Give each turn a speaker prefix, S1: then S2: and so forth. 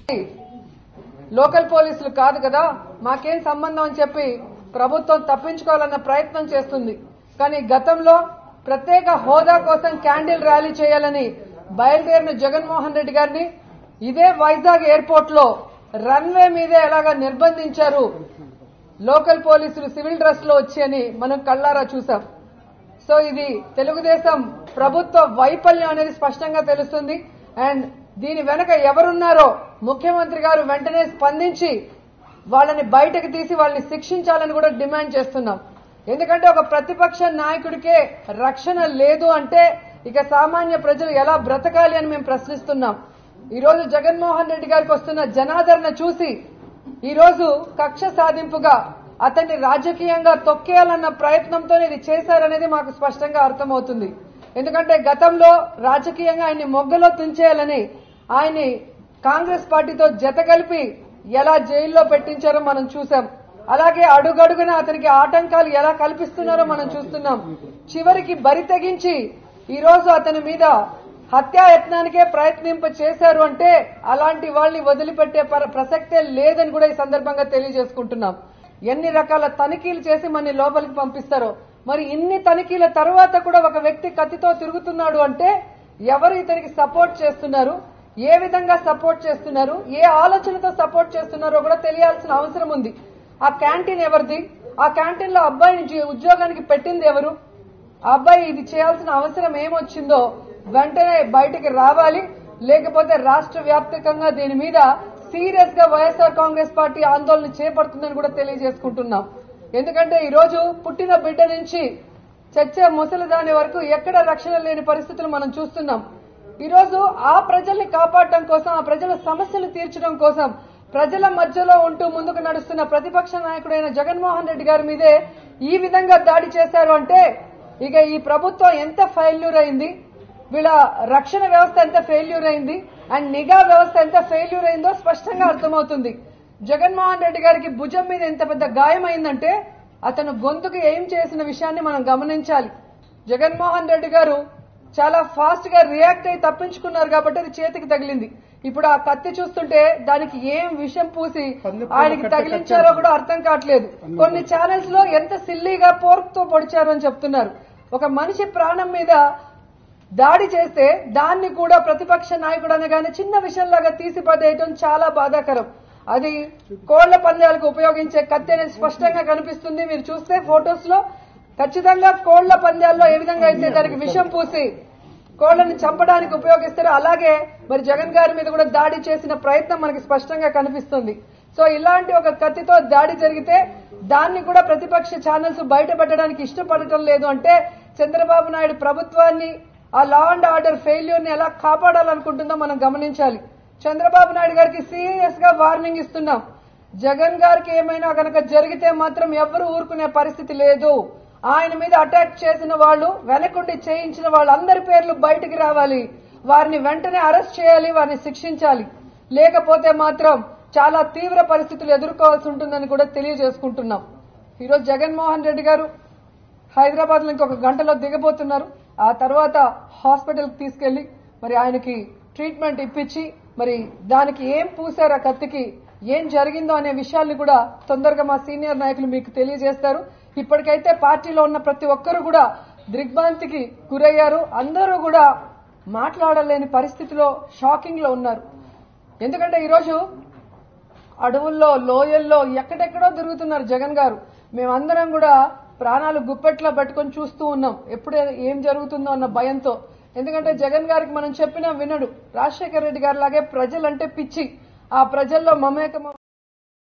S1: local పోలీసులు కాదు కదా మాకేం సంబంధం అని చెప్పి ప్రభుత్వం తప్పించుకోవాలన్న ప్రయత్నం చేస్తుంది కానీ గతంలో ప్రత్యేక హోదా కోసం క్యాండిల్ ర్యాలీ చేయాలని బయలుదేరిన జగన్మోహన్ రెడ్డి గారిని ఇదే వైజాగ్ ఎయిర్పోర్ట్ లో రన్వే మీదే ఎలాగా నిర్బంధించారు లోకల్ పోలీసులు సివిల్ డ్రెస్ లో వచ్చి అని మనం కళ్ళారా చూసాం సో ఇది తెలుగుదేశం ప్రభుత్వ వైఫల్యం అనేది స్పష్టంగా తెలుస్తుంది అండ్ దీని వెనక ఎవరున్నారో ముఖ్యమంత్రి గారు వెంటనే స్పందించి వాళ్ళని బయటకు తీసి వాళ్ళని శిక్షించాలని కూడా డిమాండ్ చేస్తున్నాం ఎందుకంటే ఒక ప్రతిపక్ష నాయకుడికే రక్షణ లేదు అంటే ఇక సామాన్య ప్రజలు ఎలా బ్రతకాలి అని మేము ప్రశ్నిస్తున్నాం ఈ రోజు జగన్మోహన్ రెడ్డి గారికి వస్తున్న జనాదరణ చూసి ఈ రోజు కక్ష సాధింపుగా అతన్ని రాజకీయంగా తొక్కేయాలన్న ప్రయత్నంతో ఇది చేశారనేది మాకు స్పష్టంగా అర్థమవుతుంది ఎందుకంటే గతంలో రాజకీయంగా ఆయన్ని మొగ్గలో తుంచేయాలని ఆయన్ని కాంగ్రెస్ పార్టీతో జతగలిపి ఎలా జైల్లో పెట్టించారో మనం చూసాం అలాగే అడుగడుగున అతనికి ఆటంకాలు ఎలా కల్పిస్తున్నారో మనం చూస్తున్నాం చివరికి బరి తెగించి ఈ రోజు అతని మీద హత్యాయత్నానికే ప్రయత్నింప చేశారు అంటే అలాంటి వాళ్ళని వదిలిపెట్టే పర- ప్రసక్తే లేదని కూడా ఈ సందర్భంగా తెలియజేసుకుంటున్నాం ఎన్ని రకాల తనిఖీలు చేసి మన లోపలికి పంపిస్తారో మరి ఇన్ని తనిఖీల తర్వాత కూడా ఒక వ్యక్తి కత్తితో తిరుగుతున్నాడు అంటే ఎవరు ఇతనికి సపోర్ట్ చేస్తున్నారు ఏ విధంగా సపోర్ట్ చేస్తున్నారు ఏ ఆలోచనతో సపోర్ట్ చేస్తున్నారో కూడా తెలియాల్సిన అవసరం ఉంది ఆ క్యాంటీన్ ఎవరిది ఆ క్యాంటీన్ లో అబ్బాయిని జీ- ఉద్యోగానికి పెట్టింది ఎవరు ఆ అబ్బాయి ఇది చేయాల్సిన అవసరం ఏమొచ్చిందో వెంటనే బయటికి రావాలి లేకపోతే రాష్ట్ర వ్యాప్తంగా దీని మీద సీరియస్ గా వైఎస్ఆర్ కాంగ్రెస్ పార్టీ ఆందోళన చేపడుతుందని కూడా తెలియజేసుకుంటున్నాం ఎందుకంటే ఈ రోజు పుట్టిన బిడ్డ నుంచి చచ్చే ముసలిదాని వరకు ఎక్కడ రక్షణ లేని పరిస్థితులు మనం చూస్తున్నాం ఈ రోజు ఆ ప్రజల్ని కాపాడటం కోసం ఆ ప్రజల సమస్యలు తీర్చడం కోసం ప్రజల మధ్యలో ఉంటూ ముందుకు నడుస్తున్న ప్రతిపక్ష నాయకుడైన జగన్మోహన్ రెడ్డి గారి మీదే ఈ విధంగా దాడి చేశారు అంటే ఇక ఈ ప్రభుత్వం ఎంత ఫెయిల్యూర్ అయింది వీళ్ళ రక్షణ వ్యవస్థ ఎంత ఫెయిల్యూర్ అయింది అండ్ నిఘా వ్యవస్థ ఎంత ఫెయిల్యూర్ అయిందో స్పష్టంగా అర్థమవుతుంది జగన్మోహన్ రెడ్డి గారికి భుజం మీద ఎంత పెద్ద గాయం అయిందంటే అతను గొంతుకు ఏం చేసిన విషయాన్ని మనం గమనించాలి జగన్మోహన్ రెడ్డి గారు చాలా ఫాస్ట్ గా రియాక్ట్ అయి తప్పించుకున్నారు కాబట్టి అది చేతికి తగిలింది ఇప్పుడు ఆ కత్తి చూస్తుంటే దానికి ఏం విషం పూసి ఆయనకి తగిలించారో కూడా అర్థం కావట్లేదు కొన్ని ఛానల్స్ లో ఎంత సిల్లీగా పోర్క్ తో పొడిచారు అని చెప్తున్నారు ఒక మనిషి ప్రాణం మీద దాడి చేస్తే దాన్ని కూడా ప్రతిపక్ష నాయకుడు అనగానే చిన్న విషయంలాగా తీసి పడేయటం చాలా బాధాకరం అది కోళ్ల పందాలకు ఉపయోగించే కత్తి అనేది స్పష్టంగా కనిపిస్తుంది మీరు చూస్తే ఫొటోస్ లో ఖచ్చితంగా కోళ్ల పందాల్లో ఏ విధంగా అయితే దానికి విషం పూసి కోళ్లను చంపడానికి ఉపయోగిస్తారో అలాగే మరి జగన్ గారి మీద కూడా దాడి చేసిన ప్రయత్నం మనకి స్పష్టంగా కనిపిస్తుంది సో ఇలాంటి ఒక కత్తితో దాడి జరిగితే దాన్ని కూడా ప్రతిపక్ష ఛానల్స్ బయటపెట్టడానికి ఇష్టపడటం లేదు అంటే చంద్రబాబు నాయుడు ప్రభుత్వాన్ని ఆ లా అండ్ ఆర్డర్ ఫెయిల్యూర్ ని ఎలా కాపాడాలనుకుంటుందో మనం గమనించాలి చంద్రబాబు నాయుడు గారికి సీరియస్ గా వార్నింగ్ ఇస్తున్నాం జగన్ గారికి ఏమైనా కనుక జరిగితే మాత్రం ఎవరు ఊరుకునే పరిస్థితి లేదు ఆయన మీద అటాక్ చేసిన వాళ్ళు వెనకుండి చేయించిన వాళ్ళందరి పేర్లు బయటికి రావాలి వారిని వెంటనే అరెస్ట్ చేయాలి వారిని శిక్షించాలి లేకపోతే మాత్రం చాలా తీవ్ర పరిస్థితులు ఎదుర్కోవాల్సి ఉంటుందని కూడా తెలియజేసుకుంటున్నాం ఈరోజు జగన్మోహన్ రెడ్డి గారు హైదరాబాద్ లో ఇంకొక గంటలో దిగబోతున్నారు ఆ తర్వాత హాస్పిటల్ తీసుకెళ్లి మరి ఆయనకి ట్రీట్మెంట్ ఇప్పించి మరి దానికి ఏం పూసారు ఆ కత్తికి ఏం జరిగిందో అనే విషయాల్ని కూడా తొందరగా మా సీనియర్ నాయకులు మీకు తెలియజేస్తారు ఇప్పటికైతే పార్టీలో ఉన్న ప్రతి ఒక్కరు కూడా దిగ్భ్రాంతికి గురయ్యారు అందరూ కూడా మాట్లాడలేని పరిస్థితిలో షాకింగ్ లో ఉన్నారు ఎందుకంటే ఈరోజు అడవుల్లో లోయల్లో ఎక్కడెక్కడో తిరుగుతున్నారు జగన్ గారు మేమందరం కూడా ప్రాణాలు గుప్పెట్లో పెట్టుకొని చూస్తూ ఉన్నాం ఎప్పుడు ఏం జరుగుతుందో అన్న భయంతో ఎందుకంటే జగన్ గారికి మనం చెప్పినా వినడు రాజశేఖర రెడ్డి గారి లాగే ప్రజలంటే పిచ్చి ఆ ప్రజల్లో మమేకం